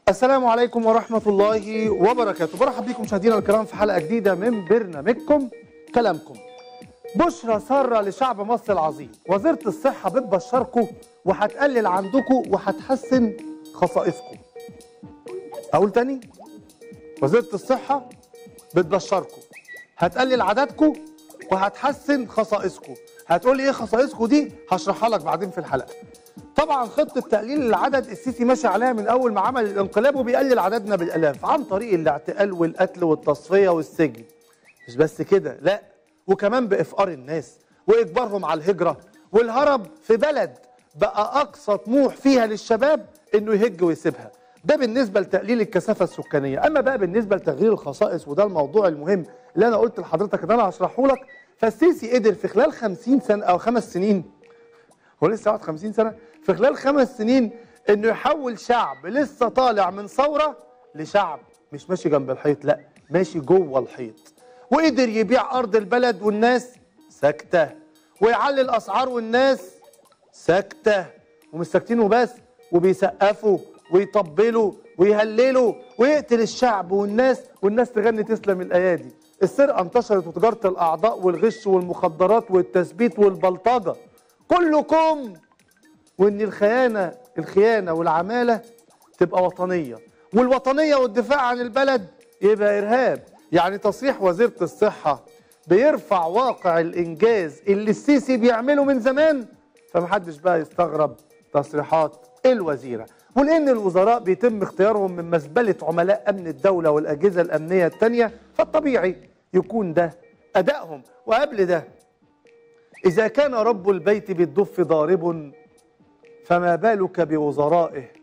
السلام عليكم ورحمة الله وبركاته برحب بكم مشاهدينا الكرام في حلقة جديدة من برنامجكم كلامكم بشرى سارة لشعب مصر العظيم وزيرة الصحة بتبشركم وهتقلل عندكم وهتحسن خصائصكم أقول تاني وزيرة الصحة بتبشركم هتقلل عددكم وهتحسن خصائصكم هتقول لي ايه خصائصكم دي هشرحها لك بعدين في الحلقه طبعا خطه تقليل العدد السيسي ماشي عليها من اول ما عمل الانقلاب وبيقلل عددنا بالالاف عن طريق الاعتقال والقتل والتصفيه والسجن مش بس كده لا وكمان بافقار الناس واجبارهم على الهجره والهرب في بلد بقى اقصى طموح فيها للشباب انه يهج ويسيبها ده بالنسبه لتقليل الكثافه السكانيه اما بقى بالنسبه لتغيير الخصائص وده الموضوع المهم اللي انا قلت لحضرتك ان انا هشرحه لك فالسيسي قدر في خلال 50 سنه او خمس سنين هو لسه قعد 50 سنه في خلال خمس سنين انه يحول شعب لسه طالع من ثوره لشعب مش ماشي جنب الحيط لا ماشي جوه الحيط وقدر يبيع ارض البلد والناس ساكته ويعلي الاسعار والناس ساكته ومش ساكتين وبس وبيسقفوا ويطبلوا ويهللوا ويقتل الشعب والناس والناس تغني تسلم الايادي السرقه انتشرت وتجاره الاعضاء والغش والمخدرات والتثبيت والبلطجه كلكم وان الخيانه الخيانه والعماله تبقى وطنيه والوطنيه والدفاع عن البلد يبقى ارهاب يعني تصريح وزيره الصحه بيرفع واقع الانجاز اللي السيسي بيعمله من زمان فمحدش بقى يستغرب تصريحات الوزيره ولان الوزراء بيتم اختيارهم من مزبله عملاء امن الدوله والاجهزه الامنيه الثانيه فالطبيعي يكون ده ادائهم وقبل ده اذا كان رب البيت بالدف ضارب فما بالك بوزرائه